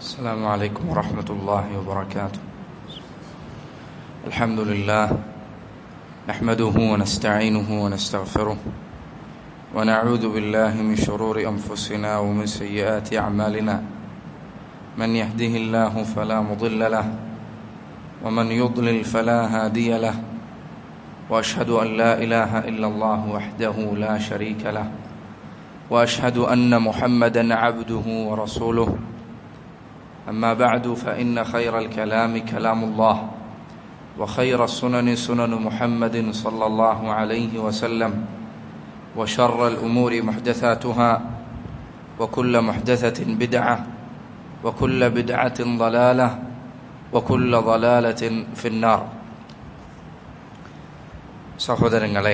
السلام عليكم ورحمة الله وبركاته الحمد لله نحمده ونستعينه ونستغفره ونعوذ بالله من شرور أنفسنا ومن سيئات أعمالنا من يهده الله فلا مضل له ومن يضلل فلا هادي له واشهد ان لا اله الا الله وحده لا شريك له واشهد ان محمدا عبده ورسوله اما بعد فان خير الكلام كلام الله وخير السنن سنن محمد صلى الله عليه وسلم وشر الامور محدثاتها وكل محدثه بدعه وكل بدعه ضلاله وكل ضلاله في النار സഹോദരങ്ങളെ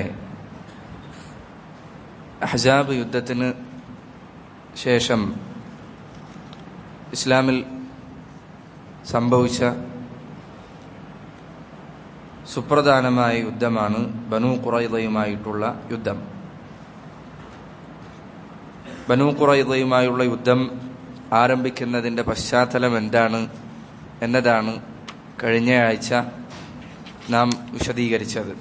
അഹ്സാബ് യുദ്ധത്തിന് ശേഷം ഇസ്ലാമിൽ സംഭവിച്ച സുപ്രധാനമായ യുദ്ധമാണ് ബനു ഖുറൈദയുമായിട്ടുള്ള യുദ്ധം ബനു ഖുറൈദയുമായുള്ള യുദ്ധം ആരംഭിക്കുന്നതിൻ്റെ പശ്ചാത്തലം എന്താണ് എന്നതാണ് കഴിഞ്ഞ ആഴ്ച നാം വിശദീകരിച്ചത്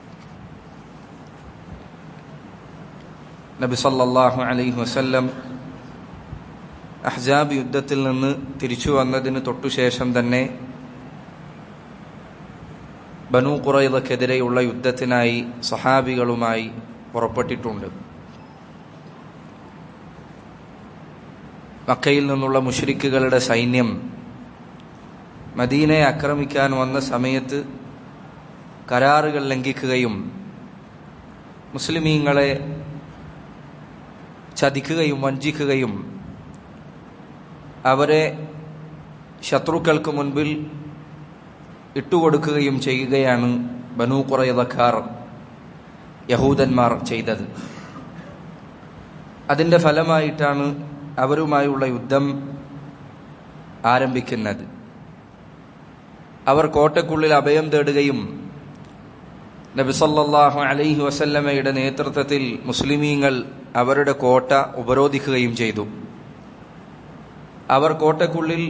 നബി സല്ലല്ലാഹു അലൈഹി വസല്ലം അഹ്സാബ് യുദ്ധത്തിൽ നിന്ന് തിരിച്ചു വന്നതിന് തൊട്ടുശേഷം തന്നെ ബനു ഖുറൈദക്കെതിരെയുള്ള യുദ്ധത്തിനായി സഹാബികളുമായി പുറപ്പെട്ടിട്ടുണ്ട് മക്കയിൽ നിന്നുള്ള മുഷ്രിക്കുകളുടെ സൈന്യം മദീനയെ ആക്രമിക്കാൻ വന്ന സമയത്ത് കരാറുകൾ ലംഘിക്കുകയും മുസ്ലിമീങ്ങളെ ചതിക്കുകയും വഞ്ചിക്കുകയും അവരെ ശത്രുക്കൾക്ക് മുൻപിൽ ഇട്ടുകൊടുക്കുകയും ചെയ്യുകയാണ് ബനു കുറയതക്കാർ യഹൂദന്മാർ ചെയ്തത് അതിൻ്റെ ഫലമായിട്ടാണ് അവരുമായുള്ള യുദ്ധം ആരംഭിക്കുന്നത് അവർ കോട്ടക്കുള്ളിൽ അഭയം തേടുകയും നബിസല്ലാഹു അലൈഹി വസല്ലമയുടെ നേതൃത്വത്തിൽ മുസ്ലിമീങ്ങൾ അവരുടെ കോട്ട ഉപരോധിക്കുകയും ചെയ്തു അവർ കോട്ടക്കുള്ളിൽ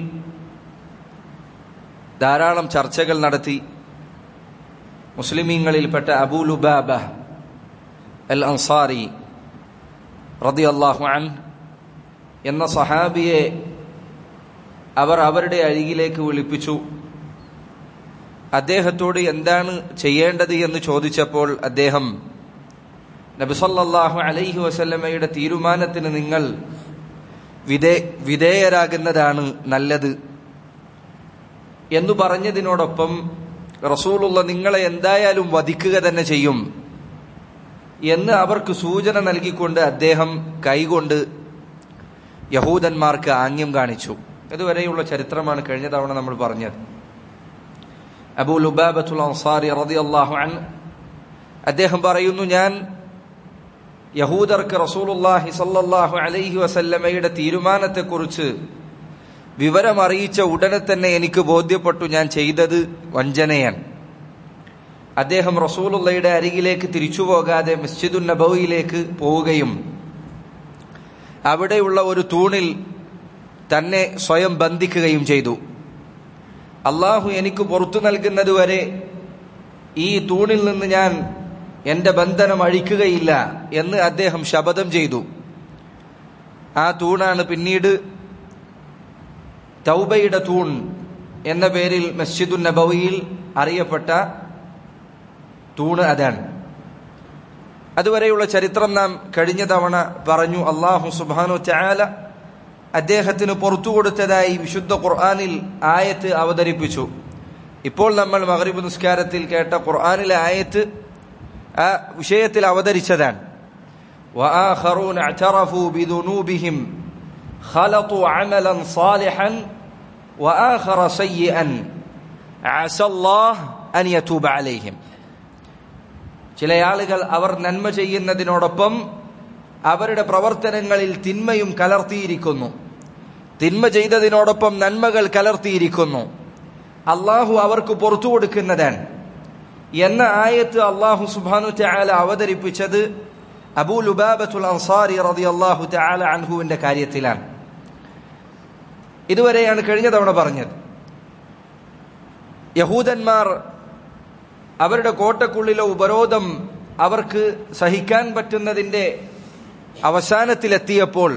ധാരാളം ചർച്ചകൾ നടത്തി മുസ്ലിമീങ്ങളിൽപ്പെട്ട അബൂലുബാബ അൽ അൻസാരി റതി അള്ളാഹു അൻ എന്ന സഹാബിയെ അവർ അവരുടെ അരികിലേക്ക് വിളിപ്പിച്ചു അദ്ദേഹത്തോട് എന്താണ് ചെയ്യേണ്ടത് എന്ന് ചോദിച്ചപ്പോൾ അദ്ദേഹം നബിസല്ലാഹു അലൈഹി വസല്ലമയുടെ തീരുമാനത്തിന് നിങ്ങൾ വിധേ വിധേയരാകുന്നതാണ് നല്ലത് എന്നു പറഞ്ഞതിനോടൊപ്പം റസൂലുള്ള നിങ്ങളെ എന്തായാലും വധിക്കുക തന്നെ ചെയ്യും എന്ന് അവർക്ക് സൂചന നൽകിക്കൊണ്ട് അദ്ദേഹം കൈകൊണ്ട് യഹൂദന്മാർക്ക് ആംഗ്യം കാണിച്ചു ഇതുവരെയുള്ള ചരിത്രമാണ് കഴിഞ്ഞ തവണ നമ്മൾ പറഞ്ഞത് അബൂ ലുബാബത്തുൽ അൻസാരി റളിയല്ലാഹു അൻ അദ്ദേഹം പറയുന്നു ഞാൻ യഹൂദർക്ക് റസൂലുല്ലാഹി സല്ലല്ലാഹു അലൈഹി വസല്ലമയുടെ തീരുമാനത്തെക്കുറിച്ച് വിവരമറിയിച്ച ഉടനെ തന്നെ എനിക്ക് ബോധ്യപ്പെട്ടു ഞാൻ ചെയ്തത് വഞ്ചനയാണ് അദ്ദേഹം റസൂലുള്ളയുടെ അരികിലേക്ക് തിരിച്ചു പോകാതെ മസ്ജിദുൻ നബവിയിലേക്ക് പോവുകയും അവിടെയുള്ള ഒരു തൂണിൽ തന്നെ സ്വയം ബന്ധിക്കുകയും ചെയ്തു അള്ളാഹു എനിക്ക് പുറത്തു നൽകുന്നതുവരെ ഈ തൂണിൽ നിന്ന് ഞാൻ എന്റെ ബന്ധനം അഴിക്കുകയില്ല എന്ന് അദ്ദേഹം ശപഥം ചെയ്തു ആ തൂണാണ് പിന്നീട് തൗബയുടെ തൂൺ എന്ന പേരിൽ മസ്ജിദുൻ നബവിയിൽ അറിയപ്പെട്ട തൂണ് അതാണ് അതുവരെയുള്ള ചരിത്രം നാം കഴിഞ്ഞ തവണ പറഞ്ഞു അള്ളാഹു സുബാനു ചാല അദ്ദേഹത്തിന് പുറത്തു കൊടുത്തതായി വിശുദ്ധ ഖുർആാനിൽ ആയത്ത് അവതരിപ്പിച്ചു ഇപ്പോൾ നമ്മൾ മഹറിബ് നിസ്കാരത്തിൽ കേട്ട ഖുർആാനിലെ ആയത്ത് ആ വിഷയത്തിൽ അവതരിച്ചതാണ് وآخرون اعترفوا بذنوبهم خلطوا عملا صالحا وآخر سيئا عسى الله أن يتوب عليهم ചില ആളുകൾ അവർ നന്മ ചെയ്യുന്നതിനോടൊപ്പം അവരുടെ പ്രവർത്തനങ്ങളിൽ തിന്മയും കലർത്തിയിരിക്കുന്നു തിന്മ ചെയ്തതിനോടൊപ്പം നന്മകൾ കലർത്തിയിരിക്കുന്നു അള്ളാഹു അവർക്ക് പുറത്തു കൊടുക്കുന്നതാണ് എന്ന ആയത്ത് അള്ളാഹു സുബാനു ചാല അവതരിപ്പിച്ചത് അബൂ ലുബാബത്തുൽ അൻസാരി റതി അള്ളാഹു ചാല അൻഹുവിന്റെ കാര്യത്തിലാണ് ഇതുവരെയാണ് കഴിഞ്ഞ തവണ പറഞ്ഞത് യഹൂദന്മാർ അവരുടെ കോട്ടക്കുള്ളിലെ ഉപരോധം അവർക്ക് സഹിക്കാൻ പറ്റുന്നതിന്റെ അവസാനത്തിലെത്തിയപ്പോൾ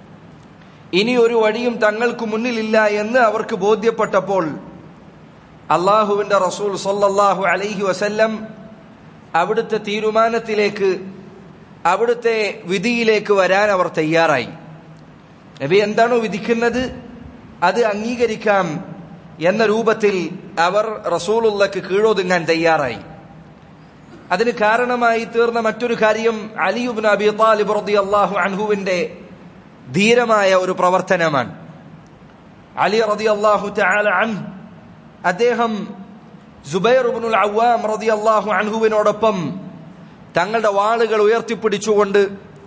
ഇനി ഒരു വഴിയും തങ്ങൾക്ക് മുന്നിലില്ല എന്ന് അവർക്ക് ബോധ്യപ്പെട്ടപ്പോൾ അള്ളാഹുവിന്റെ റസൂൽ സല്ലല്ലാഹു അലൈഹി വസല്ലം അവിടുത്തെ തീരുമാനത്തിലേക്ക് അവിടുത്തെ വിധിയിലേക്ക് വരാൻ അവർ തയ്യാറായി നബി എന്താണോ വിധിക്കുന്നത് അത് അംഗീകരിക്കാം എന്ന രൂപത്തിൽ അവർ റസൂലുള്ളക്ക് കീഴൊതുങ്ങാൻ തയ്യാറായി അതിന് കാരണമായി തീർന്ന മറ്റൊരു കാര്യം അലിയുബിൻ അബി താലിബ് റളിയല്ലാഹു അൻഹുവിന്റെ ധീരമായ ഒരു പ്രവർത്തനമാണ് അലി റളിയല്ലാഹു തആല അൻഹു അദ്ദേഹം സുബൈർ ഇബ്നുൽ അവ്വാം റളിയല്ലാഹു അൻഹുവിനോടൊപ്പം തങ്ങളുടെ വാളുകൾ ഉയർത്തിപ്പിടിച്ചുകൊണ്ട്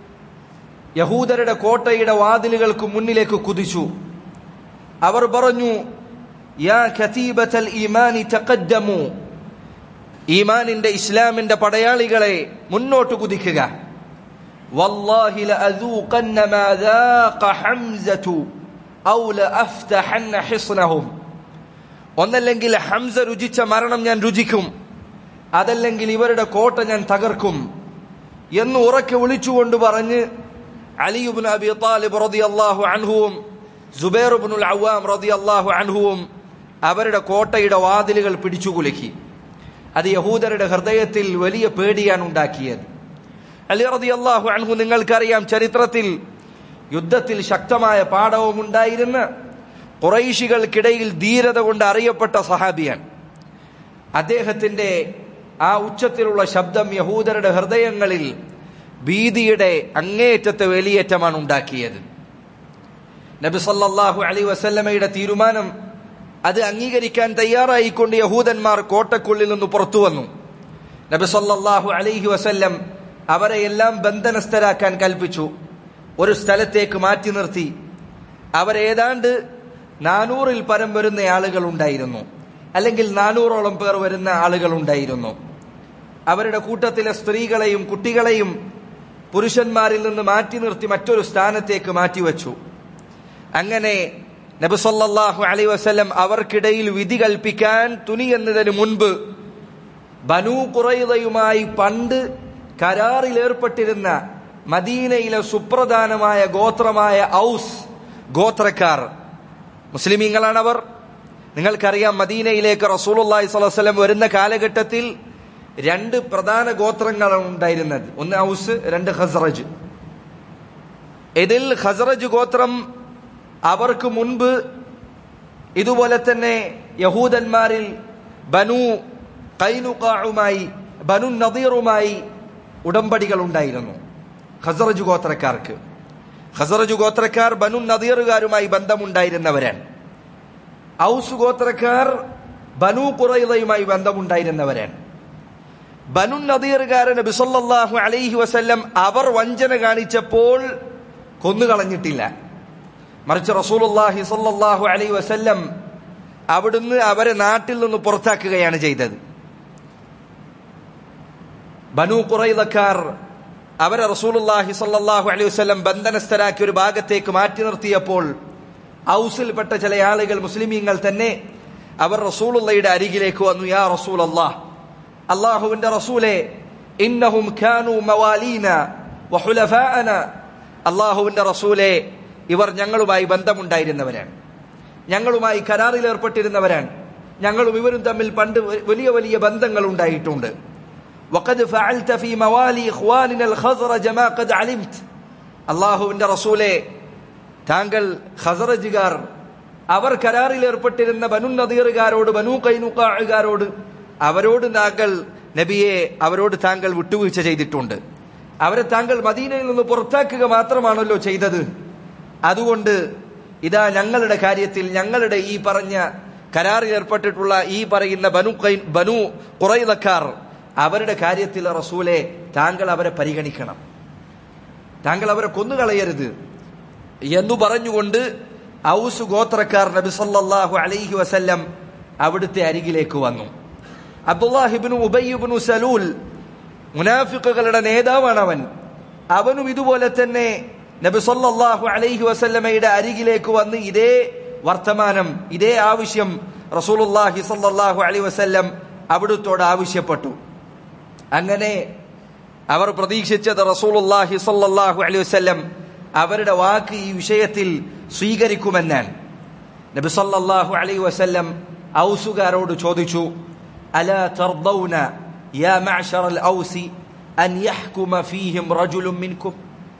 യഹൂദരുടെ കോട്ടയുടെ വാതിലുകൾക്ക് മുന്നിലേക്ക് കുതിച്ചു അവർ പറഞ്ഞു യാ ഖതീബത്തൽ ഈമാനി തഖദ്ദമു ഈമാനിന്റെ ഇസ്ലാമിന്റെ പടയാളികളെ മുന്നോട്ട് കുതിക്കുക വല്ലാഹി ലഅദൂഖന്ന മാ ദാഖ ഹംസതു ഔ ലഅഫ്തഹന്ന ഹിസ്നഹും ഒന്നല്ലെങ്കിൽ ഹംസ രുചിച്ച മരണം ഞാൻ രുചിക്കും അതല്ലെങ്കിൽ ഇവരുടെ കോട്ട ഞാൻ തകർക്കും എന്ന് ഉറക്കെ വിളിച്ചുകൊണ്ട് പറഞ്ഞ് അലിയുബിൻ അബി താലിബ് റളിയല്ലാഹു അൻഹുവും സുബൈർ ഇബ്നുൽ അവ്വാം റളിയല്ലാഹു അൻഹുവും അവരുടെ കോട്ടയുടെ വാതിലുകൾ പിടിച്ചുകുലുക്കി അത് യഹൂദരുടെ ഹൃദയത്തിൽ വലിയ പേടിയാണ് ഉണ്ടാക്കിയത് അലി റളിയല്ലാഹു അൻഹു നിങ്ങൾക്കറിയാം ചരിത്രത്തിൽ യുദ്ധത്തിൽ ശക്തമായ പാഠവും ഉണ്ടായിരുന്ന കുറൈശികൾക്കിടയിൽ ധീരത കൊണ്ട് അറിയപ്പെട്ട സഹാബിയാണ് അദ്ദേഹത്തിന്റെ ആ ഉച്ചത്തിലുള്ള ശബ്ദം യഹൂദരുടെ ഹൃദയങ്ങളിൽ ഭീതിയുടെ അങ്ങേയറ്റത്തെ വേലിയേറ്റമാണ് ഉണ്ടാക്കിയത് നബി സല്ലല്ലാഹു അലൈ വസല്ലമയുടെ തീരുമാനം അത് അംഗീകരിക്കാൻ തയ്യാറായിക്കൊണ്ട് യഹൂദന്മാർ കോട്ടക്കുള്ളിൽ നിന്ന് പുറത്തു വന്നു നബി സല്ലല്ലാഹു അലൈഹി വസല്ലം അവരെ എല്ലാം ബന്ധനസ്ഥരാക്കാൻ കൽപ്പിച്ചു ഒരു സ്ഥലത്തേക്ക് മാറ്റി നിർത്തി അവരേതാണ്ട് നാനൂറിൽ പരം വരുന്ന ആളുകൾ ഉണ്ടായിരുന്നു അല്ലെങ്കിൽ നാനൂറോളം പേർ വരുന്ന ആളുകൾ ഉണ്ടായിരുന്നു അവരുടെ കൂട്ടത്തിലെ സ്ത്രീകളെയും കുട്ടികളെയും പുരുഷന്മാരിൽ നിന്ന് മാറ്റി നിർത്തി മറ്റൊരു സ്ഥാനത്തേക്ക് മാറ്റിവെച്ചു അങ്ങനെ നബിസല്ലാഹു അലൈ വസ്ലം അവർക്കിടയിൽ വിധി കൽപ്പിക്കാൻ തുനിയെന്നതിന് മുൻപ് ബനു കുറയുതയുമായി പണ്ട് കരാറിൽ ഏർപ്പെട്ടിരുന്ന മദീനയിലെ സുപ്രധാനമായ ഗോത്രമായ ഔസ് ഗോത്രക്കാർ മുസ്ലിമീങ്ങളാണ് അവർ നിങ്ങൾക്കറിയാം മദീനയിലേക്ക് റസൂലുള്ളാഹി സ്വല്ലല്ലാഹു അലൈഹി വസല്ലം വരുന്ന കാലഘട്ടത്തിൽ രണ്ട് പ്രധാന ഗോത്രങ്ങളാണ് ഉണ്ടായിരുന്നത് ഒന്ന് ഔസ് രണ്ട് ഖസ്റജ് ഇതിൽ ഖസ്റജ് ഗോത്രം അവർക്ക് മുൻപ് ഇതുപോലെ തന്നെ യഹൂദന്മാരിൽ ബനു കൈനുക്കാവുമായി ബനു നദീറുമായി ഉടമ്പടികൾ ഉണ്ടായിരുന്നു ഖസറജ് ഗോത്രക്കാർക്ക് ഖസറജ് ഗോത്രക്കാർ ബനു നദീറുകാരുമായി ബന്ധമുണ്ടായിരുന്നവരാണ് ഔസ് ഗോത്രക്കാർ ബനു കുറയുതയുമായി ബന്ധമുണ്ടായിരുന്നവരാണ് ബനു നദീറുകാരൻ ബിസല്ലാഹു അലൈഹി വസല്ലം അവർ വഞ്ചന കാണിച്ചപ്പോൾ കൊന്നുകളഞ്ഞിട്ടില്ല മറിച്ച് റസൂലുള്ളാഹി സല്ലല്ലാഹു അലൈഹി വസല്ലം അവിടുന്ന് അവരെ നാട്ടിൽ നിന്ന് പുറത്താക്കുകയാണ് ചെയ്തത് ബനു കുറൈതക്കാർ അവരെ റസൂലുള്ളാഹി സല്ലല്ലാഹു അലൈഹി വസല്ലം ബന്ധനസ്ഥരാക്കി ഒരു ഭാഗത്തേക്ക് മാറ്റി നിർത്തിയപ്പോൾ ഔസിൽപ്പെട്ട ചില ആളുകൾ മുസ്ലിമീങ്ങൾ തന്നെ അവർ റസൂലുള്ളയുടെ അരികിലേക്ക് വന്നു യാ റസൂൽ അള്ളാഹ് അള്ളാഹുവിന്റെ റസൂലെ ഇന്നഹും ഖാനു മവാലീന വഹുലഫാഅന അള്ളാഹുവിന്റെ റസൂലെ ഇവർ ഞങ്ങളുമായി ബന്ധമുണ്ടായിരുന്നവരാണ് ഞങ്ങളുമായി കരാറിൽ ഏർപ്പെട്ടിരുന്നവരാണ് ഞങ്ങളും ഇവരും തമ്മിൽ പണ്ട് വലിയ വലിയ ബന്ധങ്ങൾ ഉണ്ടായിട്ടുണ്ട് وقد فعلت في موالي إخواننا الخزرج ما قد علمت അള്ളാഹുവിന്റെ റസൂലെ താങ്കൾ ഖസറജുകാർ അവർ കരാറിൽ ഏർപ്പെട്ടിരുന്ന ബനു നദീറുകാരോട് ബനു കൈനുക്കാറുകാരോട് അവരോട് താങ്കൾ നബിയെ അവരോട് താങ്കൾ വിട്ടുവീഴ്ച ചെയ്തിട്ടുണ്ട് അവരെ താങ്കൾ മദീനയിൽ നിന്ന് പുറത്താക്കുക മാത്രമാണല്ലോ ചെയ്തത് അതുകൊണ്ട് ഇതാ ഞങ്ങളുടെ കാര്യത്തിൽ ഞങ്ങളുടെ ഈ പറഞ്ഞ കരാറിൽ ഏർപ്പെട്ടിട്ടുള്ള ഈ പറയുന്ന ബനു കൈ ബനു കുറൈതക്കാർ അവരുടെ കാര്യത്തിൽ റസൂലെ താങ്കൾ അവരെ പരിഗണിക്കണം താങ്കൾ അവരെ കൊന്നുകളയരുത് എന്നു പറഞ്ഞുകൊണ്ട് ഔസ് ഗോത്രക്കാർ നബി സല്ലല്ലാഹു അലൈഹി വസല്ലം അവിടുത്തെ അരികിലേക്ക് വന്നു അബ്ദുല്ലാഹിബിനു ഉബയ്യുബിനു സലൂൽ മുനാഫിക്കുകളുടെ നേതാവാണ് അവൻ അവനും ഇതുപോലെ തന്നെ നബി സല്ലല്ലാഹു അലൈഹി വസല്ലമയുടെ അരികിലേക്ക് വന്ന് ഇതേ വർത്തമാനം ഇതേ ആവശ്യം റസൂലുല്ലാഹി സല്ലല്ലാഹു അലൈഹി വസല്ലം അവിടുത്തോട് ആവശ്യപ്പെട്ടു അങ്ങനെ അവർ പ്രതീക്ഷിച്ചത് റസൂലുല്ലാഹി സല്ലല്ലാഹു അലൈഹി വസല്ലം അവരുടെ വാക്ക് ഈ വിഷയത്തിൽ സ്വീകരിക്കുമെന്നാണ് നബി സല്ലല്ലാഹു അലൈഹി വസല്ലം ഔസുകാരോട് ചോദിച്ചു അലാ തർദൗന യാ മഅ്ശറൽ ഔസി അൻ യഹ്കുമ ഫീഹിം റജുലുൻ മിൻകും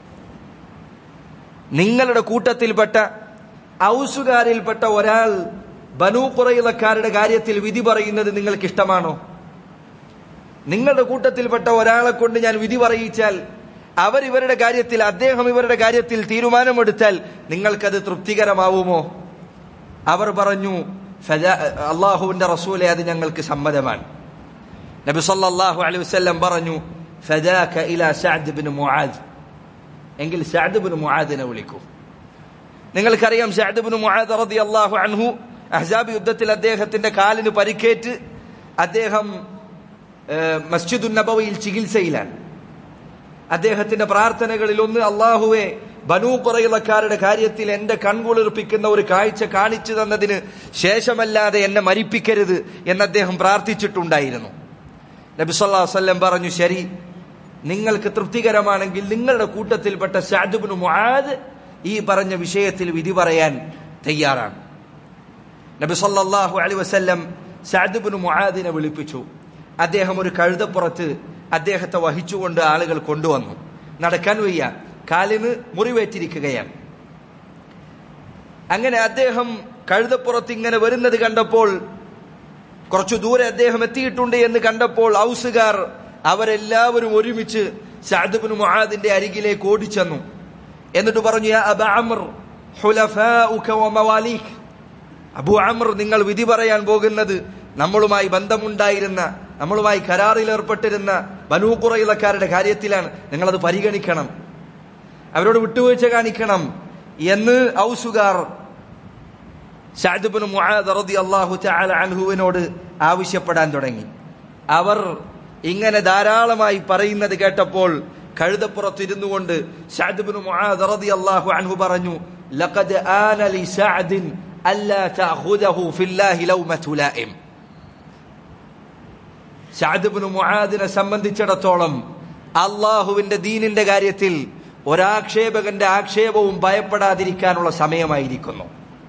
നിങ്ങളുടെ കൂട്ടത്തിൽപ്പെട്ട ഔസുകാരിൽപ്പെട്ട ഒരാൾ ബനൂ കുറയിലക്കാരുടെ കാര്യത്തിൽ വിധി പറയുന്നത് നിങ്ങൾക്ക് ഇഷ്ടമാണോ നിങ്ങളുടെ കൂട്ടത്തിൽപ്പെട്ട ഒരാളെ കൊണ്ട് ഞാൻ വിധി പറയിച്ചാൽ അവർ ഇവരുടെ കാര്യത്തിൽ അദ്ദേഹം ഇവരുടെ കാര്യത്തിൽ തീരുമാനമെടുത്താൽ നിങ്ങൾക്കത് തൃപ്തികരമാവുമോ അവർ പറഞ്ഞു ഫജാ- അള്ളാഹുവിന്റെ റസൂലെ അത് ഞങ്ങൾക്ക് സമ്മതമാണ് നബി സല്ലല്ലാഹു അലൈഹി വസല്ലം പറഞ്ഞു ഫദാക ഇലാ സഅദ് ബിൻ മുആദ് എങ്കിൽ സഅദ് ബിൻ മുആദിനെ വിളിക്കൂ നിങ്ങൾക്കറിയാം സഅദ് ബിൻ മുആദ് റളിയല്ലാഹു അൻഹു അഹ്സാബ് യുദ്ധത്തിൽ അദ്ദേഹത്തിന്റെ കാലിന് പരിക്കേറ്റ് അദ്ദേഹം ഏഹ്, മസ്ജിദുൻ നബവിയിൽ ചികിത്സയിലാണ് അദ്ദേഹത്തിന്റെ പ്രാർത്ഥനകളിൽ ഒന്ന് അള്ളാഹുവെ ബനൂ കുറയിലക്കാരുടെ കാര്യത്തിൽ എന്റെ കൺകുളിർപ്പിക്കുന്ന ഒരു കാഴ്ച കാണിച്ചു തന്നതിന് ശേഷമല്ലാതെ എന്നെ മരിപ്പിക്കരുത് എന്ന് അദ്ദേഹം പ്രാർത്ഥിച്ചിട്ടുണ്ടായിരുന്നു നബി സല്ലല്ലാഹു അലൈഹി വസല്ലം പറഞ്ഞു ശരി നിങ്ങൾക്ക് തൃപ്തികരമാണെങ്കിൽ നിങ്ങളുടെ കൂട്ടത്തിൽപ്പെട്ട ഷാദുബിന് മുആദ് ഈ പറഞ്ഞ വിഷയത്തിൽ വിധി പറയാൻ തയ്യാറാണ് നബി സല്ലല്ലാഹു അലൈഹി വസല്ലം സഅദ്ബിന് മുആദിനെ വിളിപ്പിച്ചു അദ്ദേഹം ഒരു കഴുതപ്പുറത്ത് അദ്ദേഹത്തെ വഹിച്ചുകൊണ്ട് ആളുകൾ കൊണ്ടുവന്നു നടക്കാൻ വയ്യ കാലിന് മുറിവേറ്റിരിക്കുകയാണ് അങ്ങനെ അദ്ദേഹം കഴുതപ്പുറത്ത് ഇങ്ങനെ വരുന്നത് കണ്ടപ്പോൾ കുറച്ചു ദൂരെ അദ്ദേഹം എത്തിയിട്ടുണ്ട് എന്ന് കണ്ടപ്പോൾ ഔസുകാർ അവരെല്ലാവരും ഒരുമിച്ച് സഅദ്ബിന് മുആദിന്റെ അരികിലേക്ക് ഓടിച്ചെന്നു എന്നിട്ട് പറഞ്ഞു യാ അബ അംർ ഹുലഫാഉക വമവാലീക് അബു അമർ നിങ്ങൾ വിധി പറയാൻ പോകുന്നത് നമ്മളുമായി ബന്ധമുണ്ടായിരുന്ന നമ്മളുമായി കരാറിൽ ഏർപ്പെട്ടിരുന്ന ബനൂ കുറയിലക്കാരുടെ കാര്യത്തിലാണ് നിങ്ങളത് പരിഗണിക്കണം അവരോട് വിട്ടുവീഴ്ച കാണിക്കണം എന്ന് ഔസുകാർ ഷാദുബിന് അള്ളാഹു തആല അൻഹുവിനോട് ആവശ്യപ്പെടാൻ തുടങ്ങി അവർ ഇങ്ങനെ ധാരാളമായി പറയുന്നത് കേട്ടപ്പോൾ കഴുതപ്പുറത്തിരുന്നു കൊണ്ട് ഷാദുബിന് അള്ളാഹു അൻഹു പറഞ്ഞു ലഖദ് ആന ലി സഅദിൻ അല്ലാ തഅഖുദഹു ഫില്ലാഹി ലൗമതു ലായിം ഷാദുബിന് മുആദിനെ സംബന്ധിച്ചിടത്തോളം അള്ളാഹുവിന്റെ ദീനിന്റെ കാര്യത്തിൽ ഒരാക്ഷേപകന്റെ ആക്ഷേപവും ഭയപ്പെടാതിരിക്കാനുള്ള സമയമായിരിക്കുന്നു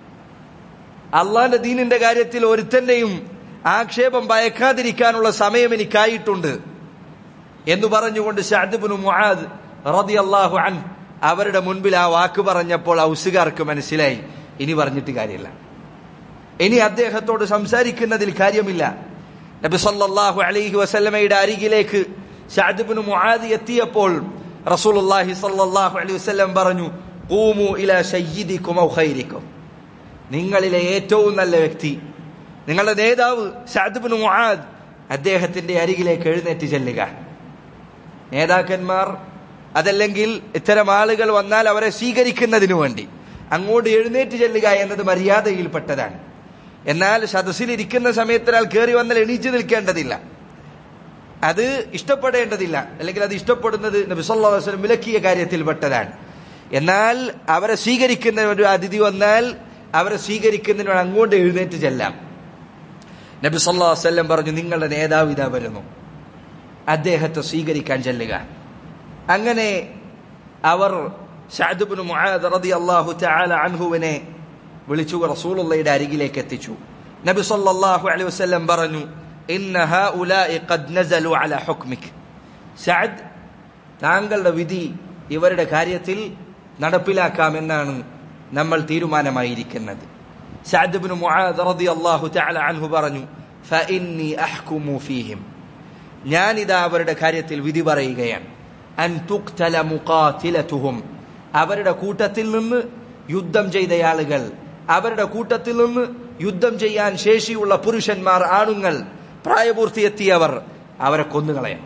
അള്ളാന്റെ ദീനിന്റെ കാര്യത്തിൽ ഒരുത്തന്റെയും ആക്ഷേപം ഭയക്കാതിരിക്കാനുള്ള സമയം എനിക്കായിട്ടുണ്ട് എന്ന് പറഞ്ഞുകൊണ്ട് ഷാദുബിന് മുആദ് റളിയല്ലാഹു അൻ അവരുടെ മുൻപിൽ ആ വാക്ക് പറഞ്ഞപ്പോൾ ഔസുകാർക്ക് മനസ്സിലായി ഇനി പറഞ്ഞിട്ട് കാര്യമില്ല ഇനി അദ്ദേഹത്തോട് സംസാരിക്കുന്നതിൽ കാര്യമില്ല നബി സല്ലല്ലാഹു അലൈഹി വസല്ലമയുടെ അരികിലേക്ക് ഷാദുബിന് മുആദ് എത്തിയപ്പോൾ റസൂലുള്ളാഹി സല്ലല്ലാഹു അലൈഹി വസല്ലം പറഞ്ഞു ഖൂമു ഇലാ സയ്യിദിക്കും ഔ ഖൈരിക്കും നിങ്ങളിലെ ഏറ്റവും നല്ല വ്യക്തി നിങ്ങളുടെ നേതാവ് ഷാദുബിന് മുആദ് അദ്ദേഹത്തിന്റെ അരികിലേക്ക് എഴുന്നേറ്റ് ചെല്ലുക നേതാക്കന്മാർ അതല്ലെങ്കിൽ ഇത്തരം ആളുകൾ വന്നാൽ അവരെ സ്വീകരിക്കുന്നതിനു വേണ്ടി അങ്ങോട്ട് എഴുന്നേറ്റ് ചെല്ലുക എന്നത് മര്യാദയിൽപ്പെട്ടതാണ് എന്നാൽ സദസ്സിലിരിക്കുന്ന സമയത്ത് ഒരാൾ കയറി വന്നാൽ എണീച്ചു നിൽക്കേണ്ടതില്ല അത് ഇഷ്ടപ്പെടേണ്ടതില്ല അല്ലെങ്കിൽ അത് ഇഷ്ടപ്പെടുന്നത് നബി സല്ലല്ലാഹു അലൈഹി വസല്ലം വിലക്കിയ കാര്യത്തിൽപ്പെട്ടതാണ് എന്നാൽ അവരെ സ്വീകരിക്കുന്ന ഒരു അതിഥി വന്നാൽ അവരെ സ്വീകരിക്കുന്നതിനോട് അങ്ങോട്ട് എഴുന്നേറ്റ് ചെല്ലാം നബി സല്ലല്ലാഹു അലൈഹി വസല്ലം പറഞ്ഞു നിങ്ങളുടെ നേതാവ് ഇതാ വരുന്നു അദ്ദേഹത്തെ സ്വീകരിക്കാൻ ചെല്ലുക അങ്ങനെ അവർ ഷാദുബിന് മുആദ് റളിയല്ലാഹു തആല അൻഹുവിനെ വിളിച്ചു റസൂലുള്ളയുടെ അരികിലേക്ക് എത്തിച്ചു നബി സല്ലല്ലാഹു അലൈഹി വസല്ലം പറഞ്ഞു ഇന്ന ഹഉലാഇ ഖദ് നസലു അലാ ഹുക്മിക് സഅദ് താങ്കളുടെ വിധി ഇവരുടെ കാര്യത്തിൽ നടപ്പിലാക്കാമെന്നാണ് നമ്മൾ തീരുമാനമായിരിക്കുന്നത് സഅദ് ഇബ്നു മുആദ് റളിയല്ലാഹു തആല അൻഹു പറഞ്ഞു ഫഇന്നി അഹ്കുമു ഫീഹിം ഞാനിതാ അവരുടെ കാര്യത്തിൽ വിധി പറയുകയാണ് അൻ തുക്തല മുഖാതിലതുഹും അവരുടെ കൂട്ടത്തിൽ നിന്ന് യുദ്ധം ചെയ്ത ആളുകൾ അവരുടെ കൂട്ടത്തിൽ നിന്ന് യുദ്ധം ചെയ്യാൻ ശേഷിയുള്ള പുരുഷന്മാർ ആണുങ്ങൾ പ്രായപൂർത്തിയെത്തിയവർ അവരെ കൊന്നുകളയാം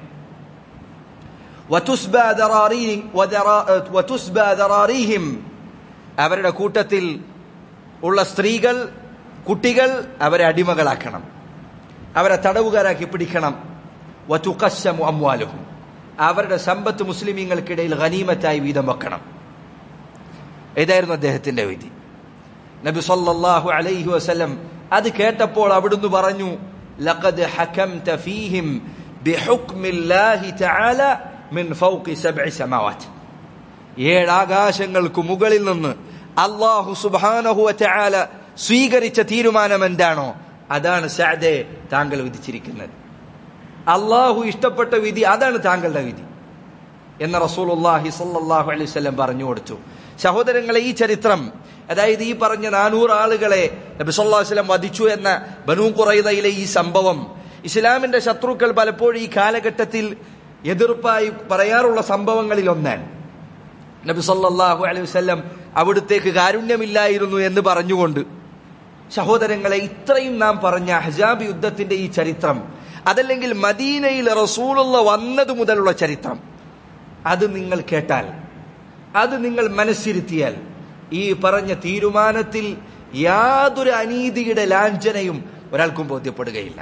വതുസ്ബാ ദറാറീ- വദറാ- വതുസ്ബാ ദറാറീഹിം അവരുടെ കൂട്ടത്തിൽ ഉള്ള സ്ത്രീകൾ കുട്ടികൾ അവരെ അടിമകളാക്കണം അവരെ തടവുകാരാക്കി പിടിക്കണം വതുഖസ്സമു അംവാലുഹും അവരുടെ സമ്പത്ത് മുസ്ലിമീങ്ങൾക്കിടയിൽ ഖനീമത്തായി വീതം വെക്കണം ഇതായിരുന്നു അദ്ദേഹത്തിന്റെ വിധി നബി സല്ലല്ലാഹു അലൈഹി വസല്ലം അത് കേട്ടപ്പോൾ അവിടുന്ന് പറഞ്ഞു ലഖദ് ഹകംത ഫീഹിം ബിഹുക്മില്ലാഹി തആല മിൻ ഫൗഖി സബ്ഇ സമാവാത്ത് ഏഴ് ആകാശങ്ങൾക്ക് മുകളിൽ നിന്ന് അള്ളാഹു സുബ്ഹാനഹു വതആല സ്വീകരിച്ച തീരുമാനം എന്താണോ അതാണ് സഅദേ താങ്കൾ വിധിച്ചിരിക്കുന്നത് അള്ളാഹു ഇഷ്ടപ്പെട്ട വിധി അതാണ് താങ്കളുടെ വിധി എന്ന് റസൂലുള്ളാഹി സ്വല്ലല്ലാഹു അലൈഹി വസല്ലം പറഞ്ഞു കൊടുത്തു സഹോദരങ്ങളെ ഈ ചരിത്രം അതായത് ഈ പറഞ്ഞ നാനൂറ് ആളുകളെ നബി സല്ലല്ലാഹു അലൈഹി വസല്ലം വധിച്ചു എന്ന ബനൂ ഖുറൈദയിലെ ഈ സംഭവം ഇസ്ലാമിന്റെ ശത്രുക്കൾ പലപ്പോഴും ഈ കാലഘട്ടത്തിൽ എതിർപ്പായി പറയാറുള്ള സംഭവങ്ങളിൽ ഒന്നാണ് നബി സല്ലല്ലാഹു അലൈഹി വസല്ലം അവിടുത്തേക്ക് കാരുണ്യമില്ലായിരുന്നു എന്ന് പറഞ്ഞുകൊണ്ട് സഹോദരങ്ങളെ ഇത്രയും നാം പറഞ്ഞ ഹജാബ് യുദ്ധത്തിന്റെ ഈ ചരിത്രം അതല്ലെങ്കിൽ മദീനയിൽ റസൂലുള്ള വന്നത് മുതലുള്ള ചരിത്രം അത് നിങ്ങൾ കേട്ടാൽ അത് നിങ്ങൾ മനസ്സിരുത്തിയാൽ ഈ പറഞ്ഞ തീരുമാനത്തിൽ യാതൊരു അനീതിയുടെ ലാഞ്ചനയും ഒരാൾക്കും ബോധ്യപ്പെടുകയില്ല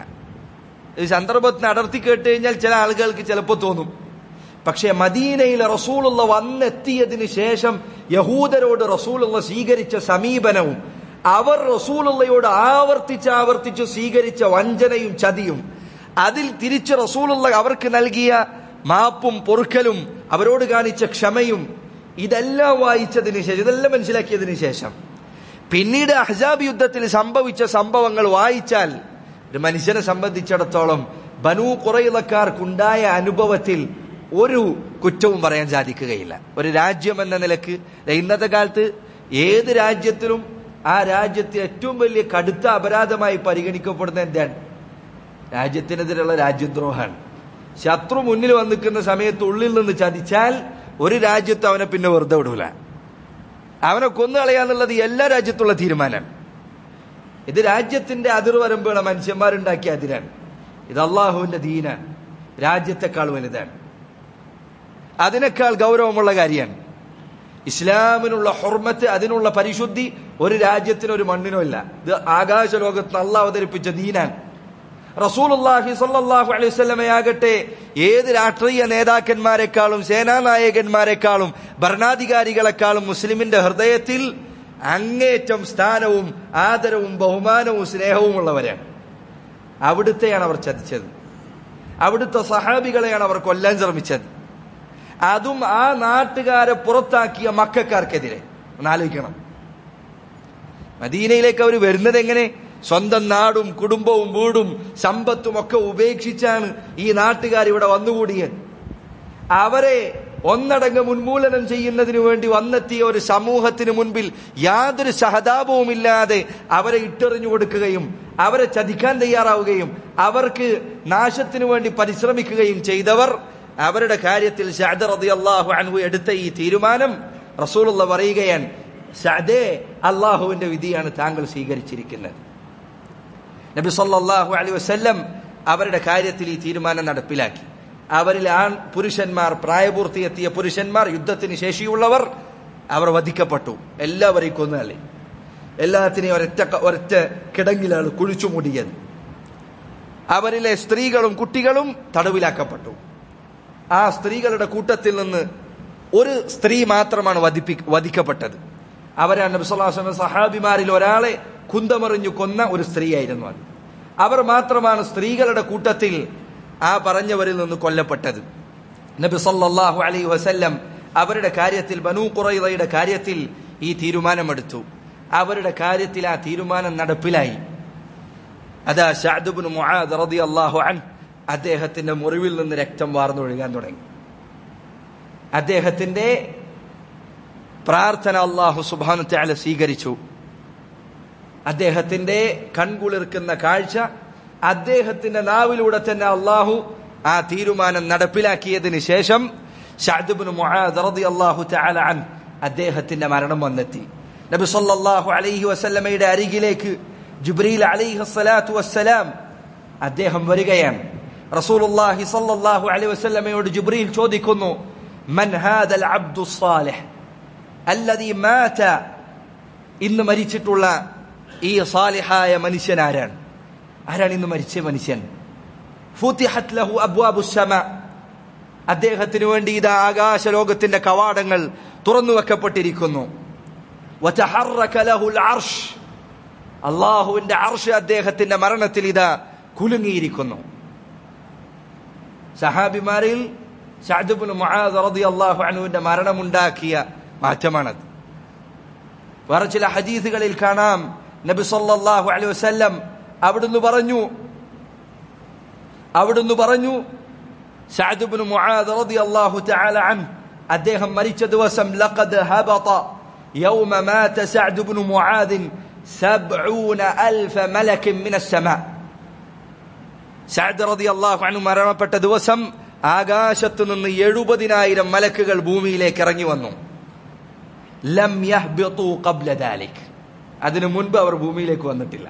ഈ സന്ദർഭത്തിന് അടർത്തി കേട്ട് കഴിഞ്ഞാൽ ചില ആളുകൾക്ക് ചിലപ്പോൾ തോന്നും പക്ഷേ മദീനയിൽ റസൂലുള്ള വന്നെത്തിയതിനു ശേഷം യഹൂദരോട് റസൂലുള്ള സ്വീകരിച്ച സമീപനവും അവർ റസൂലുള്ളയോട് ആവർത്തിച്ച് ആവർത്തിച്ച് സ്വീകരിച്ച വഞ്ചനയും ചതിയും അതിൽ തിരിച്ച് റസൂലുള്ള അവർക്ക് നൽകിയ മാപ്പും പൊറുക്കലും അവരോട് കാണിച്ച ക്ഷമയും ഇതെല്ലാം വായിച്ചതിന് ശേഷം ഇതെല്ലാം മനസ്സിലാക്കിയതിന് ശേഷം പിന്നീട് അഹ്സാബ് യുദ്ധത്തിൽ സംഭവിച്ച സംഭവങ്ങൾ വായിച്ചാൽ ഒരു മനുഷ്യനെ സംബന്ധിച്ചിടത്തോളം ബനൂ കുറയിലക്കാർക്കുണ്ടായ അനുഭവത്തിൽ ഒരു കുറ്റവും പറയാൻ സാധിക്കുകയില്ല ഒരു രാജ്യം എന്ന നിലക്ക് ഇന്നത്തെ കാലത്ത് ഏത് രാജ്യത്തിലും ആ രാജ്യത്തെ ഏറ്റവും വലിയ കടുത്ത അപരാധമായി പരിഗണിക്കപ്പെടുന്ന എന്താണ് രാജ്യത്തിനെതിരെയുള്ള രാജ്യദ്രോഹമാണ് ശത്രു മുന്നിൽ വന്ന് നിൽക്കുന്ന സമയത്ത് ഉള്ളിൽ നിന്ന് ചതിച്ചാൽ ഒരു രാജ്യത്ത് അവനെ പിന്നെ വെറുതെ വിടൂല അവനെ കൊന്നുകളയാന്നുള്ളത് എല്ലാ രാജ്യത്തുള്ള തീരുമാനമാണ് ഇത് രാജ്യത്തിന്റെ അതിർവരമ്പുകള മനുഷ്യന്മാരുണ്ടാക്കിയ അതിരാണ് ഇത് അള്ളാഹുവിന്റെ ദീനാണ് രാജ്യത്തെക്കാൾ വലുതാണ് അതിനേക്കാൾ ഗൗരവമുള്ള കാര്യമാണ് ഇസ്ലാമിനുള്ള ഹുർമത്ത് അതിനുള്ള പരിശുദ്ധി ഒരു രാജ്യത്തിനോ ഒരു മണ്ണിനോ ഇല്ല ഇത് ആകാശ ലോകത്ത് അള്ള അവതരിപ്പിച്ച ദീനാണ് റസൂലുള്ളാഹി സ്വല്ലല്ലാഹു അലൈഹി വസല്ലമയാകട്ടെ ഏത് രാഷ്ട്രീയ നേതാക്കന്മാരെക്കാളും സേനാനായകന്മാരെക്കാളും ഭരണാധികാരികളെക്കാളും മുസ്ലിമിന്റെ ഹൃദയത്തിൽ അങ്ങേറ്റം സ്ഥാനവും ആദരവും ബഹുമാനവും സ്നേഹവും ഉള്ളവരാണ് അവിടുത്തെയാണ് അവർ ചതിച്ചത് അവിടുത്തെ സഹാബികളെയാണ് അവർ കൊല്ലാൻ ശ്രമിച്ചത് അതും ആ നാട്ടുകാരെ പുറത്താക്കിയ മക്കാർക്കെതിരെ ഒന്ന് ആലോചിക്കണം മദീനയിലേക്ക് അവർ വരുന്നത് എങ്ങനെ സ്വന്തം നാടും കുടുംബവും വീടും സമ്പത്തും ഒക്കെ ഉപേക്ഷിച്ചാണ് ഈ നാട്ടുകാർ ഇവിടെ വന്നുകൂടിയത് അവരെ ഒന്നടങ്കം ഉന്മൂലനം ചെയ്യുന്നതിന് വേണ്ടി വന്നെത്തിയ ഒരു സമൂഹത്തിന് മുൻപിൽ യാതൊരു സഹതാപവുമില്ലാതെ അവരെ ഇട്ടെറിഞ്ഞു കൊടുക്കുകയും അവരെ ചതിക്കാൻ തയ്യാറാവുകയും അവർക്ക് നാശത്തിനു വേണ്ടി പരിശ്രമിക്കുകയും ചെയ്തവർ അവരുടെ കാര്യത്തിൽ ഷഅദ് റളിയല്ലാഹു അൻഹു എടുത്ത ഈ തീരുമാനം റസൂലുള്ള പറയുകയാണ് ഷഅദേ അള്ളാഹുവിന്റെ വിധിയാണ് താങ്കൾ സ്വീകരിച്ചിരിക്കുന്നത് നബി സല്ലല്ലാഹു അലൈഹി വസല്ലം അവരുടെ കാര്യത്തിൽ ഈ തീരുമാനം നടപ്പിലാക്കി അവരിൽ ആൺ പുരുഷന്മാർ പ്രായപൂർത്തിയെത്തിയ പുരുഷന്മാർ യുദ്ധത്തിന് ശേഷിയുള്ളവർ അവർ വധിക്കപ്പെട്ടു എല്ലാവരെയും കൊന്നല്ലേ എല്ലാത്തിനെയും ഒരൊറ്റ ഒരൊറ്റ കിടങ്ങിലാണ് കുഴിച്ചു മൂടിയത് അവരിലെ സ്ത്രീകളും കുട്ടികളും തടവിലാക്കപ്പെട്ടു ആ സ്ത്രീകളുടെ കൂട്ടത്തിൽ നിന്ന് ഒരു സ്ത്രീ മാത്രമാണ് വധിപ്പി വധിക്കപ്പെട്ടത് അവരാണ് നബിസ്വല്ലാസ്ലം സഹാബിമാരിൽ ഒരാളെ കുന്തമറിഞ്ഞു കൊന്ന ഒരു സ്ത്രീയായിരുന്നു അത് അവർ മാത്രമാണ് സ്ത്രീകളുടെ കൂട്ടത്തിൽ ആ പറഞ്ഞവരിൽ നിന്ന് കൊല്ലപ്പെട്ടത് നബി സല്ലല്ലാഹു അലൈഹി വസല്ലം അവരുടെ കാര്യത്തിൽ ബനൂ ഖുറൈദയുടെ കാര്യത്തിൽ ഈ തീരുമാനമെടുത്തു അവരുടെ കാര്യത്തിൽ ആ തീരുമാനം നടപ്പിലായി അതാ ഷഅദുബ്നു മുആദ് റളിയല്ലാഹു അൻഹു അദ്ദേഹത്തിന്റെ മുറിവിൽ നിന്ന് രക്തം വാർന്നൊഴുകാൻ തുടങ്ങി അദ്ദേഹത്തിന്റെ പ്രാർത്ഥന അള്ളാഹു സുബാനു തആല സ്വീകരിച്ചു അദ്ദേഹത്തിന്റെ കൺകുളിർക്കുന്ന കാഴ്ച അദ്ദേഹത്തിന്റെ നാവിലൂടെ തന്നെ അള്ളാഹു ആ തീരുമാനം നടപ്പിലാക്കിയതിന് ശേഷം ഷഅദുബ്നു മുആദ് റളിയല്ലാഹു തആല അൻ അദ്ദേഹത്തിന്റെ മരണം വന്നെത്തി നബി സല്ലല്ലാഹു അലൈഹി വസല്ലമയുടെ അരികിലേക്ക് ജിബ്രീൽ അലൈഹി സ്വലാത്തു വസ്സലാം അദ്ദേഹം വരികയാണ് റസൂലുള്ളാഹി സല്ലല്ലാഹു അലൈഹി വസല്ലമയോട് ജിബ്രീൽ ചോദിക്കുന്നു മൻ ഹാദൽ അബ്ദു സാലിഹ് അല്ലദീ മാത ഇന്ന് മരിച്ചിട്ടുള്ള ഈ സാലിഹായ മനുഷ്യൻ ആരാണ് ആരാണ് ഇന്ന് മരിച്ച മനുഷ്യൻ ഫുതിഹത് ലഹു അബ്വാബു സമ അദ്ദേഹത്തിന് വേണ്ടി ഇത് ആകാശ ലോകത്തിന്റെ കവാടങ്ങൾ തുറന്നു വെക്കപ്പെട്ടിരിക്കുന്നു وتحرك له العرش അള്ളാഹുവിന്റെ അർഷ് അദ്ദേഹത്തിന്റെ മരണത്തിൽ ഇതാ കുലുങ്ങിയിരിക്കുന്നു സഹാബിമാരിൽ ഷാജുബുൽ മുആദ് റളിയല്ലാഹു അൻഹുവിന്റെ മരണമുണ്ടാക്കിയ മാറ്റമാണത് വേറെ ചില ഹദീസുകളിൽ കാണാം നബി സല്ലല്ലാഹു അലൈഹി വസല്ലം അവിടുന്ന് പറഞ്ഞു അവിടുന്ന് പറഞ്ഞു സഅദ് മുആദ് റളിയല്ലാഹു തആല അൻഹു അദ്ദേഹം മരിച്ച ദിവസം ലഖദ് ഹബത യൗമ മാത സഅദ് ഇബ്നു മുആദ് 70000 മലക് മിന السماء സഅദ് റളിയല്ലാഹു അൻഹു മരണപ്പെട്ട ദിവസം ആകാശത്തു നിന്ന് എഴുപതിനായിരം മലക്കുകൾ ഭൂമിയിലേക്ക് ഇറങ്ങി വന്നു ലം യഹ്ബിതു ഖബ്ല ദാലിക് അതിനു മുൻപ് അവർ ഭൂമിയിലേക്ക് വന്നിട്ടില്ല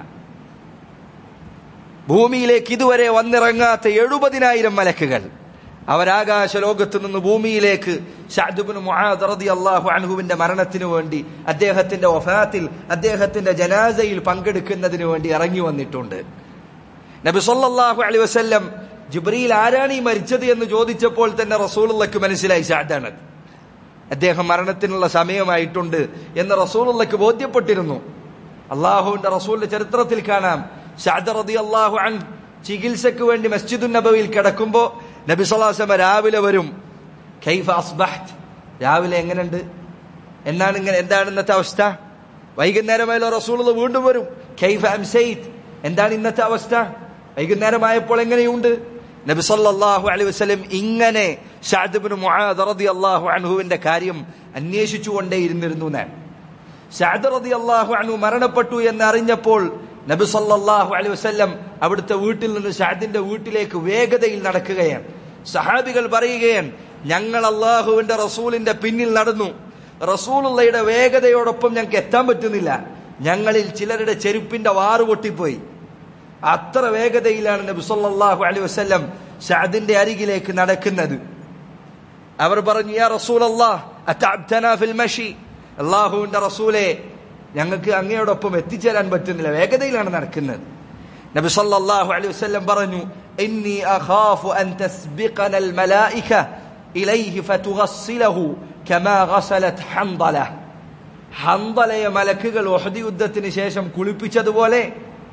ഭൂമിയിലേക്ക് ഇതുവരെ വന്നിറങ്ങാത്ത എഴുപതിനായിരം മലക്കുകൾ അവരാകാശ ലോകത്ത് നിന്ന് ഭൂമിയിലേക്ക് ഷാദുബിന് മുഹാദറതി അള്ളാഹു അൻഹുവിന്റെ മരണത്തിനു വേണ്ടി അദ്ദേഹത്തിന്റെ വഫാത്തിൽ അദ്ദേഹത്തിന്റെ ജനാസയിൽ പങ്കെടുക്കുന്നതിന് വേണ്ടി ഇറങ്ങി വന്നിട്ടുണ്ട് നബി സല്ലല്ലാഹു അലൈഹി വസല്ലം ജിബ്രീൽ ആരാണ് ഈ മരിച്ചത് എന്ന് ചോദിച്ചപ്പോൾ തന്നെ റസൂലുള്ളക്ക് മനസ്സിലായി ഷാദാണത് അദ്ദേഹം മരണത്തിനുള്ള സമയമായിട്ടുണ്ട് എന്ന് റസൂലുള്ളക്ക് ബോധ്യപ്പെട്ടിരുന്നു അള്ളാഹുവിന്റെ റസൂലിന്റെ ചരിത്രത്തിൽ കാണാം ഷാദ് റതി അള്ളാഹു അൻ ചികിത്സക്ക് വേണ്ടി മസ്ജിദുൻ നബവിയിൽ കിടക്കുമ്പോ നബി സ്വലാസമ രാവിലെ വരും കൈഫ അസ്ബഹ്ത് രാവിലെ എങ്ങനെയുണ്ട് എന്നാണ് ഇങ്ങനെ എന്താണ് ഇന്നത്തെ അവസ്ഥ വൈകുന്നേരമായാലോ റസൂൾ വീണ്ടും വരും കൈഫ അംസൈത് എന്താണ് ഇന്നത്തെ അവസ്ഥ വൈകുന്നേരമായപ്പോൾ എങ്ങനെയുണ്ട് നബി സല്ലല്ലാഹു അലൈഹി വസല്ലം ഇങ്ങനെ ഷാദ് മുആദ് റളിയല്ലാഹു അൻഹുവിന്റെ കാര്യം അന്വേഷിച്ചുകൊണ്ടേ ഇരുന്നിരുന്നു ഞാൻ ഷാദ് റളിയല്ലാഹു അൻഹു മരണപ്പെട്ടു എന്ന് അറിഞ്ഞപ്പോൾ നബി സല്ലല്ലാഹു അലൈഹി വസല്ലം അവിടുത്തെ വീട്ടിൽ നിന്ന് ഷാദിന്റെ വീട്ടിലേക്ക് വേഗതയിൽ നടക്കുകയാണ് സഹാബികൾ പറയുകയാണ് ഞങ്ങൾ അള്ളാഹുവിന്റെ റസൂലിന്റെ പിന്നിൽ നടന്നു റസൂലുള്ളയുടെ വേഗതയോടൊപ്പം ഞങ്ങൾക്ക് എത്താൻ പറ്റുന്നില്ല ഞങ്ങളിൽ ചിലരുടെ ചെരുപ്പിന്റെ വാറ് പൊട്ടിപ്പോയി അത്ര വേഗതയിലാണ് നബി സല്ലല്ലാഹു അലൈഹി വസല്ലം ഷാദിന്റെ അരികിലേക്ക് നടക്കുന്നത് അവർ പറഞ്ഞു യാ റസൂലല്ലാഹ് അതഅബ്തനാ ഫിൽ മഷി അല്ലാഹുവിന്റെ റസൂലേ ഞങ്ങൾക്ക് അങ്ങയോടൊപ്പം എത്തിച്ചേരാൻ പറ്റുന്നില്ല വേഗതയിലാണ് നടക്കുന്നത് നബി സല്ലല്ലാഹു അലൈഹി വസല്ലം പറഞ്ഞു ഇന്നി അഖാഫു അൻ തസ്ബിഖന അൽ മലായിക ഇലൈഹി ഫതുഗസ്സിലഹു കമാ ഗസലത് ഹംദല ഹംദലയെ മലക്കുകൾ ഉഹദ് യുദ്ധത്തിന് ശേഷം കുളിപ്പിച്ചതുപോലെ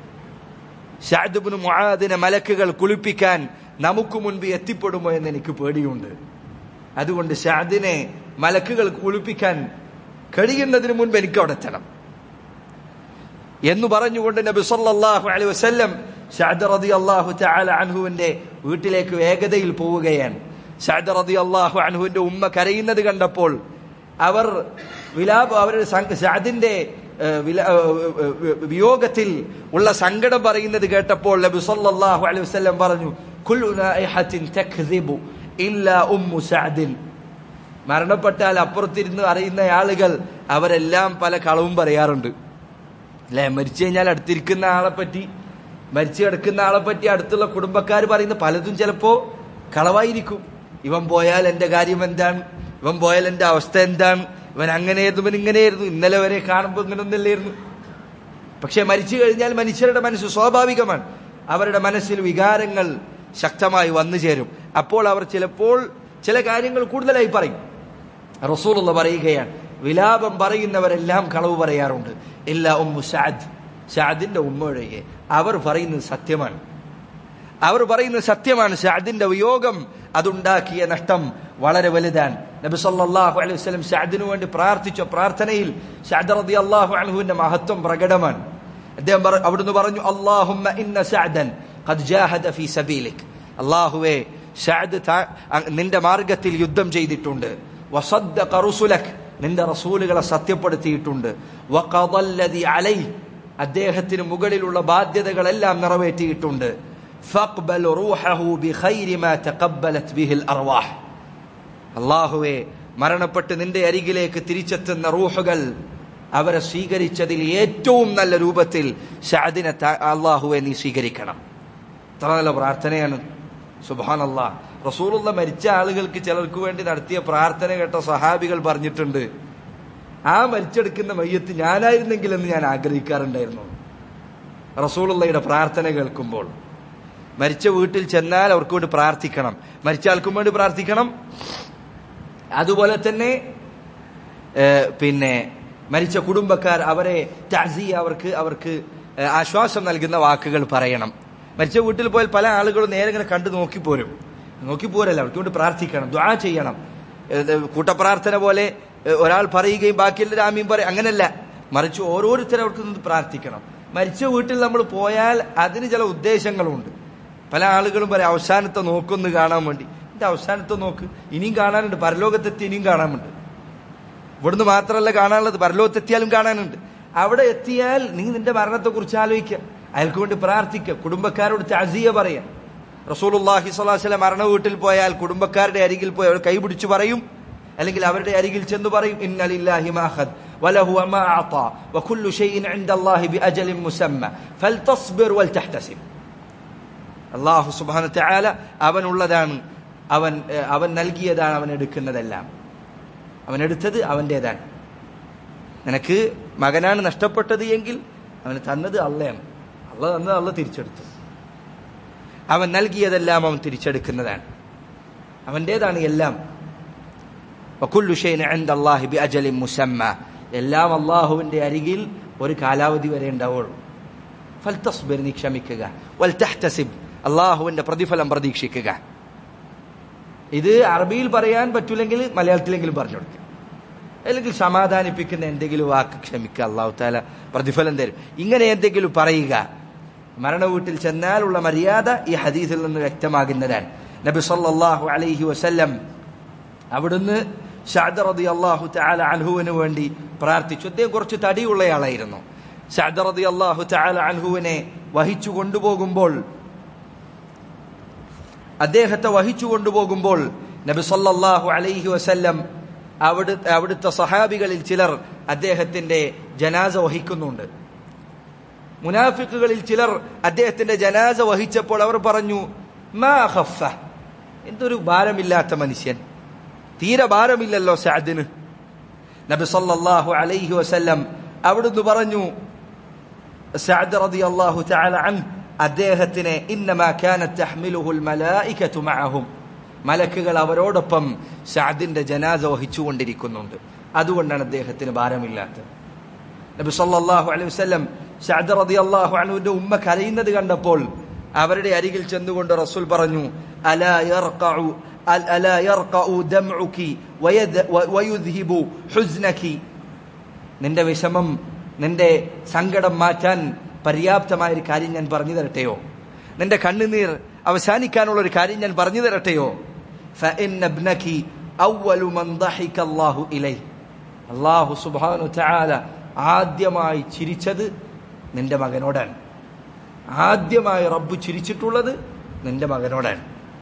ഷാദുബിന് മുആദിനെ മലക്കുകൾ കുളിപ്പിക്കാൻ നമുക്ക് മുൻപ് എത്തിപ്പെടുമോ എന്ന് എനിക്ക് പേടിയുണ്ട് അതുകൊണ്ട് ഷാദിനെ മലക്കുകൾ കുളിപ്പിക്കാൻ കഴിയുന്നതിന് മുൻപ് എനിക്ക് അവിടെ എത്തണം എന്ന് പറഞ്ഞുകൊണ്ട് നബി സല്ലല്ലാഹു അലൈഹി വസല്ലം ഷാദ് റളിയല്ലാഹു തആല അൻഹുവിന്റെ വീട്ടിലേക്ക് വേഗതയിൽ പോവുകയാണ് ഷാദ് റളിയല്ലാഹു അൻഹുവിന്റെ ഉമ്മ കരയുന്നത് കണ്ടപ്പോൾ അവർ വിലാപ അവരുടെ ഷാദിന്റെ വിയോഗത്തിൽ ഉള്ള സങ്കടം പറയുന്നത് കേട്ടപ്പോൾ നബി സല്ലല്ലാഹു അലൈഹി വസല്ലം പറഞ്ഞു കുല്ലു നായിഹത്തിൻ തക്സിബു ഇല്ലാ ഉമ്മു സഅദിൻ മരണപ്പെട്ടാൽ അപ്പുറത്തിരുന്ന് അറിയുന്ന ആളുകൾ അവരെല്ലാം പല കളവും പറയാറുണ്ട് അല്ലെ മരിച്ചു കഴിഞ്ഞാൽ അടുത്തിരിക്കുന്ന ആളെ പറ്റി മരിച്ചു കിടക്കുന്ന ആളെ പറ്റി അടുത്തുള്ള കുടുംബക്കാർ പറയുന്ന പലതും ചിലപ്പോ കളവായിരിക്കും ഇവൻ പോയാൽ എന്റെ കാര്യം എന്താണ് ഇവൻ പോയാൽ എന്റെ അവസ്ഥ എന്താണ് ഇവൻ അങ്ങനെയായിരുന്നു ഇവൻ ഇങ്ങനെയായിരുന്നു ഇന്നലെ വരെ കാണുമ്പോൾ ഇങ്ങനൊന്നല്ലായിരുന്നു പക്ഷെ മരിച്ചു കഴിഞ്ഞാൽ മനുഷ്യരുടെ മനസ്സ് സ്വാഭാവികമാണ് അവരുടെ മനസ്സിൽ വികാരങ്ങൾ ശക്തമായി വന്നു ചേരും അപ്പോൾ അവർ ചിലപ്പോൾ ചില കാര്യങ്ങൾ കൂടുതലായി പറയും റസൂലുള്ള പറയുകയാണ് വിലാപം പറയുന്നവരെല്ലാം കളവ് പറയാറുണ്ട് ഇല്ല ഉമ്മു ഷാദ് ഷാദിന്റെ ഉമ്മ ഒഴികെ അവർ പറയുന്നത് സത്യമാണ് അവർ പറയുന്നത് സത്യമാണ് ഷാദിന്റെ വിയോഗം അതുണ്ടാക്കിയ നഷ്ടം വളരെ വലുതാണ് നബി സല്ലല്ലാഹു അലൈഹി വസല്ലം ഷാദിനു വേണ്ടി പ്രാർത്ഥിച്ച പ്രാർത്ഥനയിൽ ഷാദ് റളിയല്ലാഹു അൻഹുവിന്റെ മഹത്വം പ്രകടമാണ് അദ്ദേഹം അവിടുന്ന് പറഞ്ഞു അല്ലാഹുമ്മ ഇന്ന ഷഅദൻ ഖദ് ജാഹദ ഫീ സബീലിക് അല്ലാഹുവേ ഷഅദ് നിന്റെ മാർഗത്തിൽ യുദ്ധം ചെയ്തിട്ടുണ്ട് വസദ്ദഖ റുസുലക് നിന്റെ റസൂലുകളെ സത്യപ്പെടുത്തിയിട്ടുണ്ട് വഖദല്ലദി അലൈഹി അദ്ദേഹത്തിന് മുകളിലുള്ള ബാധ്യതകളെല്ലാം നിറവേറ്റിയിട്ടുണ്ട് ഫഖ്ബൽ റൂഹഹു ബിഖൈരി മാ തഖബ്ബലത് ബിഹിൽ അർവാഹ് അല്ലാഹുവേ മരണപ്പെട്ട് നിന്റെ അരികിലേക്ക് തിരിച്ചെത്തുന്ന റൂഹുകൾ അവരെ സ്വീകരിച്ചതിൽ ഏറ്റവും നല്ല രൂപത്തിൽ ഷാദിനെ അള്ളാഹുവെ നീ സ്വീകരിക്കണം ഇത്ര നല്ല പ്രാർത്ഥനയാണ് സുബാൻ അള്ളാഹ് റസൂലുള്ള മരിച്ച ആളുകൾക്ക് ചിലർക്ക് വേണ്ടി നടത്തിയ പ്രാർത്ഥന കേട്ട സഹാബികൾ പറഞ്ഞിട്ടുണ്ട് ആ മരിച്ചെടുക്കുന്ന മയ്യത്ത് ഞാനായിരുന്നെങ്കിൽ എന്ന് ഞാൻ ആഗ്രഹിക്കാറുണ്ടായിരുന്നു റസൂലുള്ളയുടെ പ്രാർത്ഥന കേൾക്കുമ്പോൾ മരിച്ച വീട്ടിൽ ചെന്നാൽ അവർക്ക് വേണ്ടി പ്രാർത്ഥിക്കണം മരിച്ച ആൾക്കും വേണ്ടി പ്രാർത്ഥിക്കണം അതുപോലെ തന്നെ പിന്നെ മരിച്ച കുടുംബക്കാർ അവരെ താസിയ അവർക്ക് അവർക്ക് ഏഹ്, ആശ്വാസം നൽകുന്ന വാക്കുകൾ പറയണം മരിച്ച വീട്ടിൽ പോയാൽ പല ആളുകളും നേരെ ഇങ്ങനെ കണ്ടു നോക്കിപ്പോരും നോക്കിപ്പോരല്ല അവർക്ക് വേണ്ടി പ്രാർത്ഥിക്കണം ദ്വാ ചെയ്യണം ഏഹ്, കൂട്ടപ്രാർത്ഥന പോലെ ഏഹ്, ഒരാൾ പറയുകയും ബാക്കിയെല്ലാവരും ആമീൻ പറയും അങ്ങനല്ല മറിച്ച് ഓരോരുത്തരും അവർക്ക് നിന്ന് പ്രാർത്ഥിക്കണം മരിച്ച വീട്ടിൽ നമ്മൾ പോയാൽ അതിന് ചില ഉദ്ദേശങ്ങളുണ്ട് പല ആളുകളും പറയും അവസാനത്തെ നോക്കൊന്ന് കാണാൻ വേണ്ടി എന്റെ അവസാനത്തെ നോക്ക് ഇനിയും കാണാനുണ്ട് പരലോകത്തെത്തി ഇനിയും കാണാനുണ്ട് ഇവിടുന്ന് മാത്രമല്ല കാണാനുള്ളത് പരലോകത്തെത്തിയാലും കാണാനുണ്ട് അവിടെ എത്തിയാൽ നീ നിന്റെ മരണത്തെ കുറിച്ച് ആലോചിക്കുക അയാൾക്ക് വേണ്ടി പ്രാർത്ഥിക്കുക കുടുംബക്കാരോട് തസിയ പറയാം റസൂലുള്ളാഹി സ്വല്ലല്ലാഹു അലൈഹി വസല്ലം മരണ വീട്ടിൽ പോയാൽ കുടുംബക്കാരുടെ അരികിൽ പോയി അവർ കൈപിടിച്ചു പറയും അല്ലെങ്കിൽ അവരുടെ അരികിൽ ചെന്ന് പറയും ഇന്നലില്ലാഹി മാഖദ് വലഹു മാ അഅത വകുല്ലു ഷൈഇൻ ഇൻദല്ലാഹി ബിഅജലിൻ മുസമ്മ ഫൽതസ്ബിർ വൽതഹ്തസിബ് അള്ളാഹു സുബാന തആല അവനുള്ളതാണ് അവൻ ഏഹ്, അവൻ നൽകിയതാണ് അവൻ എടുക്കുന്നതെല്ലാം അവൻ എടുത്തത് അവൻ്റെതാണ് നിനക്ക് മകനാണ് നഷ്ടപ്പെട്ടത് എങ്കിൽ അവന് തന്നത് അള്ളയാണ് അള്ള തന്നത് അള്ള തിരിച്ചെടുത്തു അവൻ നൽകിയതെല്ലാം അവൻ തിരിച്ചെടുക്കുന്നതാണ് അവൻ്റെതാണ് എല്ലാം വകുല്ലു ഷൈഇൻ ഇൻദല്ലാഹി ബിഅജലിൻ മുസമ്മ എല്ലാം അള്ളാഹുവിന്റെ അരികിൽ ഒരു കാലാവധി വരെ ഉണ്ടാവുള്ളൂ ഫൽതസ്ബിർ നീ ക്ഷമിക്കുക വൽ തഹ്തസിബ് അള്ളാഹുവിന്റെ പ്രതിഫലം പ്രതീക്ഷിക്കുക ഇത് അറബിയിൽ പറയാൻ പറ്റൂലെങ്കിൽ മലയാളത്തിലെങ്കിലും പറഞ്ഞു കൊടുക്കുക അല്ലെങ്കിൽ സമാധാനിപ്പിക്കുന്ന എന്തെങ്കിലും വാക്ക് ക്ഷമിക്കുക അള്ളാഹു താല പ്രതിഫലം തരും ഇങ്ങനെ എന്തെങ്കിലും പറയുക മരണ വീട്ടിൽ ചെന്നാലുള്ള മര്യാദ ഈ ഹദീസിൽ നിന്ന് വ്യക്തമാകുന്നതാണ് നബി സല്ലല്ലാഹു അലൈഹി വസല്ലം അവിടുന്ന് ഷാദ് റതി അള്ളാഹു താല അൻഹുവിന് വേണ്ടി പ്രാർത്ഥിച്ചു അദ്ദേഹം കുറച്ച് തടിയുള്ളയാളായിരുന്നു ഷാദ് റതി അള്ളാഹു താല അൻഹുവിനെ വഹിച്ചു കൊണ്ടുപോകുമ്പോൾ അദ്ദേഹത്തെ വഹിച്ചു കൊണ്ടുപോകുമ്പോൾ നബി സല്ലല്ലാഹു അലൈഹി വസല്ലം അവിടെ അവിടുത്തെ സഹാബികളിൽ ചിലർ അദ്ദേഹത്തിന്റെ ജനാസ വഹിക്കുന്നുണ്ട് മുനാഫിക്കുകളിൽ ചിലർ അദ്ദേഹത്തിന്റെ ജനാസ വഹിച്ചപ്പോൾ അവർ പറഞ്ഞു മാ ഖഫ എന്തൊരു ഭാരമില്ലാത്ത മനുഷ്യൻ തീരെ ഭാരമില്ലല്ലോ സഅദിന് നബി സല്ലല്ലാഹു അലൈഹി വസല്ലം അവിടുന്ന് പറഞ്ഞു സഅദ് റളിയല്ലാഹു തആല അൻ അദ്ദേഹത്തിനെ ഇന്നമാ കാനത് തഹ്മിലുഹുൽ മലായികതു മഅഹും മലക്കുകൾ അവരോടൊപ്പം സഅദിന്റെ ജനാസ വഹിച്ചുകൊണ്ടിരിക്കുന്നുണ്ട് അതുകൊണ്ടാണ് അദ്ദേഹത്തിന് ഭാരമില്ലാത്തത് നബി സല്ലല്ലാഹു അലൈഹി വസല്ലം സഅദ് റളിയല്ലാഹു അൻഹുവിന്റെ ഉമ്മ കരയുന്നത് കണ്ടപ്പോൾ അവരുടെ അരികിൽ ചെന്നുകൊണ്ട് റസൂൽ പറഞ്ഞു അലാ യർഖഉ അൽ- അലാ യർഖഉ ദംഉകി വയദ- വ- വയുദ്ഹിബു ഹുസ്നകി നിന്റെ വിഷമം നിന്റെ സങ്കടം മാറ്റാൻ പര്യാപ്തമായ ഒരു കാര്യം ഞാൻ പറഞ്ഞു തരട്ടെയോ നിന്റെ കണ്ണുനീർ അവസാനിക്കാനുള്ള ഒരു കാര്യം ഞാൻ പറഞ്ഞു തരട്ടെയോ فإن ابنك أول من ضحك الله إليه അള്ളാഹു സുബാനു ചാല ആദ്യമായി ചിരിച്ചത് നിന്റെ മകനോടാണ് ആദ്യമായി റബ്ബ് ചിരിച്ചിട്ടുള്ളത് നിന്റെ മകനോടാണ്